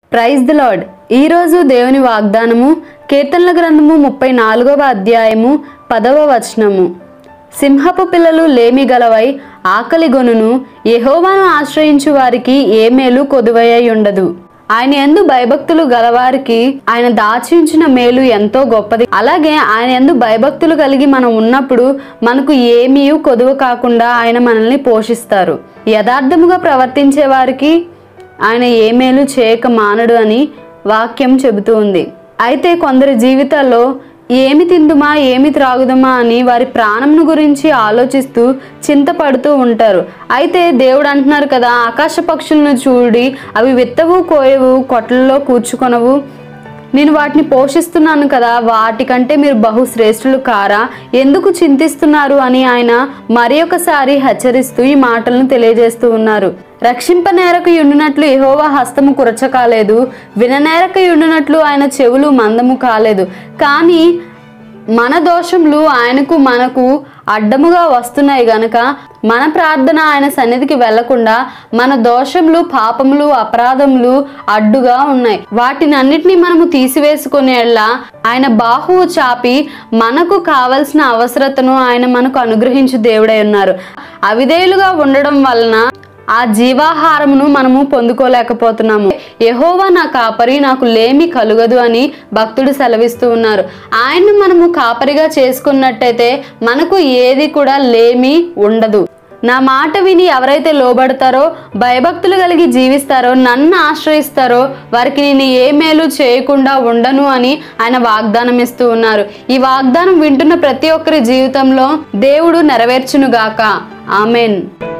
praise the lord ఈరోజు దేవుని వాగ్దానము కీర్తనల గ్రంథము ముప్పై నాలుగవ అధ్యాయము పదవ వచనము సింహపు పిల్లలు లేమి గలవై ఆకలి గొనును యెహోవాను ఆశ్రయించు వారికి ఏ మేలు కొదువయ్యి ఉండదు ఆయన ఎందు భయభక్తులు గలవారికి ఆయన దాచి ఉంచిన మేలు ఎంతో గొప్పది అలాగే ఆయన ఎందు భయభక్తులు కలిగి మనం ఉన్నప్పుడు మనకు ఏమీ కొదువ కాకుండా ఆయన మనల్ని పోషిస్తారు యథార్థముగా ప్రవర్తించే వారికి ఆయన ఏ మేలు చేయక మానడు అని వాక్యం చెబుతూ ఉంది అయితే కొందరి జీవితాల్లో ఏమి తిందుమా ఏమి త్రాగుదమా అని వారి ప్రాణంను గురించి ఆలోచిస్తూ చింతపడుతూ ఉంటారు అయితే దేవుడు అంటున్నారు కదా ఆకాశ పక్షులను చూడి అవి విత్తవు కోయవు కొట్లలో కూర్చుకొనవు నేను వాటిని పోషిస్తున్నాను కదా వాటికంటే మీరు బహు శ్రేష్ఠులు కారా ఎందుకు చింతిస్తున్నారు అని ఆయన మరి ఒకసారి హెచ్చరిస్తూ ఈ మాటలను తెలియజేస్తూ ఉన్నారు రక్షింపనేరకు ఉండినట్లు యెహోవా హస్తము కురచ కాలేదు విననేరక ఉండినట్లు ఆయన చెవులు మందము కాలేదు కానీ మన దోషములు ఆయనకు మనకు అడ్డముగా వస్తున్నాయి గనక మన ప్రార్థన ఆయన సన్నిధికి వెళ్లకుండా మన దోషములు పాపములు అపరాధములు అడ్డుగా ఉన్నాయి వాటిని అన్నిటినీ మనము తీసివేసుకునేలా ఆయన బాహువు చాపి మనకు కావలసిన అవసరతను ఆయన మనకు అనుగ్రహించు దేవుడై ఉన్నారు అవిధేయులుగా ఉండడం వలన ఆ జీవాహారమును మనము పొందుకోలేకపోతున్నాము యహోవా నా కాపరి నాకు లేమి కలుగదు అని భక్తుడు సెలవిస్తూ ఉన్నారు ఆయన్ను మనము కాపరిగా చేసుకున్నట్టయితే మనకు ఏది కూడా లేమి ఉండదు నా మాట విని ఎవరైతే లోబడతారో భయభక్తులు కలిగి జీవిస్తారో నన్ను ఆశ్రయిస్తారో వారికి నేను ఏ మేలు చేయకుండా ఉండను అని ఆయన వాగ్దానం ఇస్తూ ఉన్నారు ఈ వాగ్దానం వింటున్న ప్రతి ఒక్కరి జీవితంలో దేవుడు నెరవేర్చునుగాక ఆమెన్